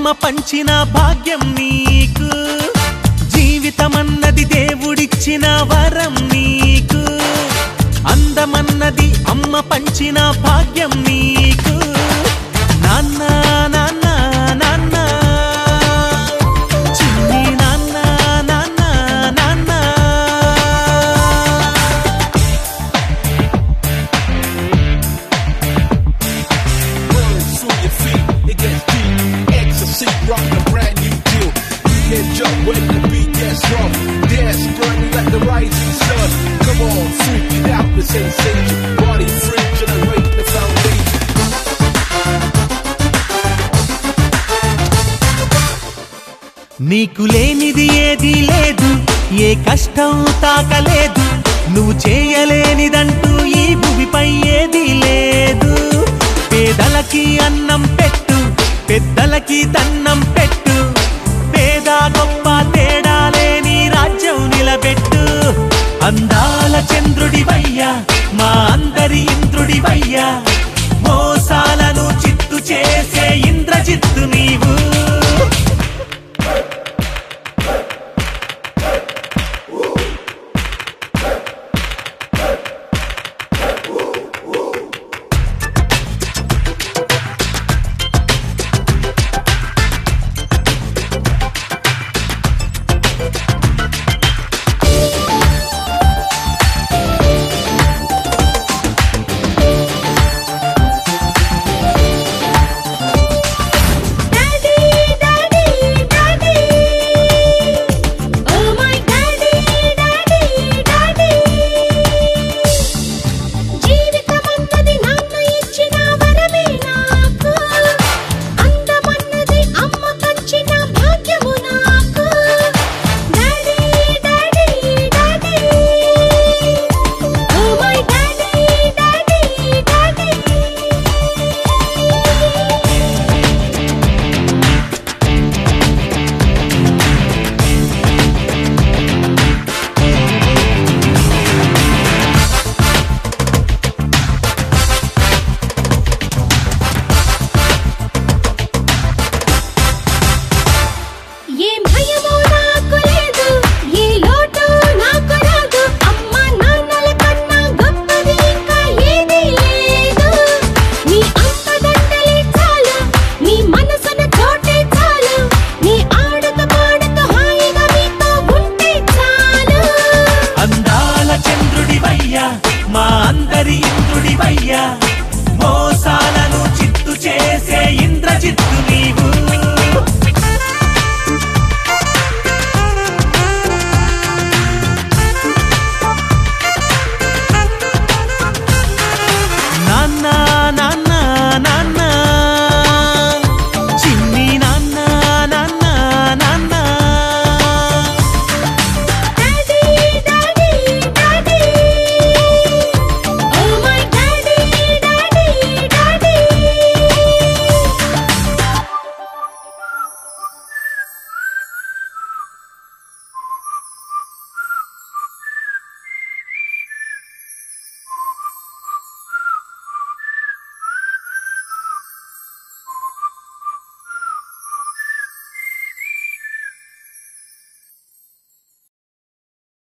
అమ్మ పంచిన భాగ్యం నీకు జీవితమన్నది దేవుడిచ్చిన వరం నీకు అందమన్నది అమ్మ పంచిన భాగ్యం నీకు నాన్న నాన్న నాన్న చిన్ని నాన్న నాన్న నాన్న Rolling through your feet, it gets deep. Ecstasy, rock a brand new deal. You can jump when the beat gets rough. Dance, burn like the rising sun. Come on, freak it out, the sensation. Body free, generate the foundation. నీకు లేనిది ఏదీ లేదు ఏ కష్టం తాకలేదు నువ్వు చేయలేనిదంటూ ఈ భూమిపై ఏదీ లేదు పేదలకి అన్నం పెట్టు పెద్దలకి దన్నం పెట్టు పేద గొప్ప తేడా లేని రాజ్యం నిలబెట్టు అందాల చంద్రుడివయ్యా మా అందరి ఇంద్రుడివయ్యా మోసాలను చిత్తు చేసే ఇంద్రజిత్తు నీవు